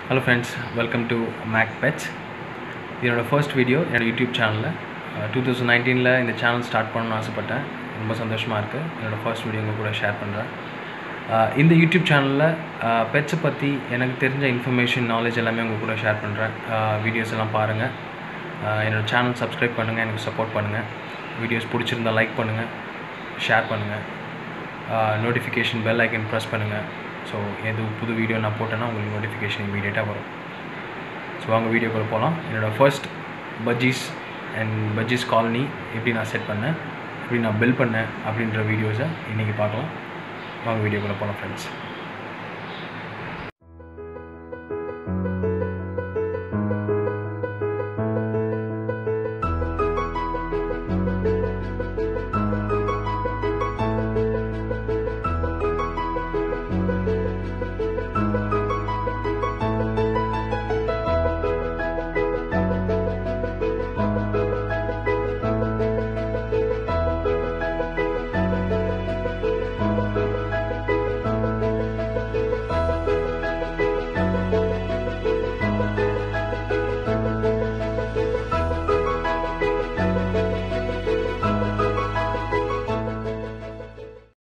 hello friends welcome to Mac Pets என்னோட first video என்னோட YouTube சேனலில் டூ தௌசண்ட் நைன்டீனில் இந்த சேனல் ஸ்டார்ட் பண்ணணும்னு ஆசைப்பட்டேன் ரொம்ப சந்தோஷமாக இருக்குது என்னோடய ஃபர்ஸ்ட் வீடியோ உங்கள் கூட ஷேர் பண்ணுறேன் இந்த யூடியூப் சேனலில் பெட்ஸை பற்றி எனக்கு தெரிஞ்ச இன்ஃபர்மேஷன் நாலேஜ் எல்லாமே உங்கள் கூட ஷேர் பண்ணுறேன் வீடியோஸ் எல்லாம் பாருங்கள் என்னோடய சேனல் சப்ஸ்கிரைப் பண்ணுங்கள் எனக்கு சப்போர்ட் பண்ணுங்கள் வீடியோஸ் பிடிச்சிருந்தா லைக் பண்ணுங்கள் ஷேர் பண்ணுங்கள் நோட்டிஃபிகேஷன் பெல் ஐக்கன் ப்ரெஸ் பண்ணுங்கள் ஸோ எது புது வீடியோ நான் போட்டேன்னா உங்களுக்கு நோட்டிஃபிகேஷன் இமீடியட்டாக வரும் ஸோ வாங்க வீடியோக்குள்ளே போகலாம் என்னோடய first budgies and budgies colony எப்படி நான் செட் பண்ணேன் எப்படி நான் பில் பண்ணேன் அப்படின்ற வீடியோஸை இன்றைக்கி பார்க்கலாம் வாங்க வீடியோக்குள்ளே போகலாம் ஃப்ரெண்ட்ஸ்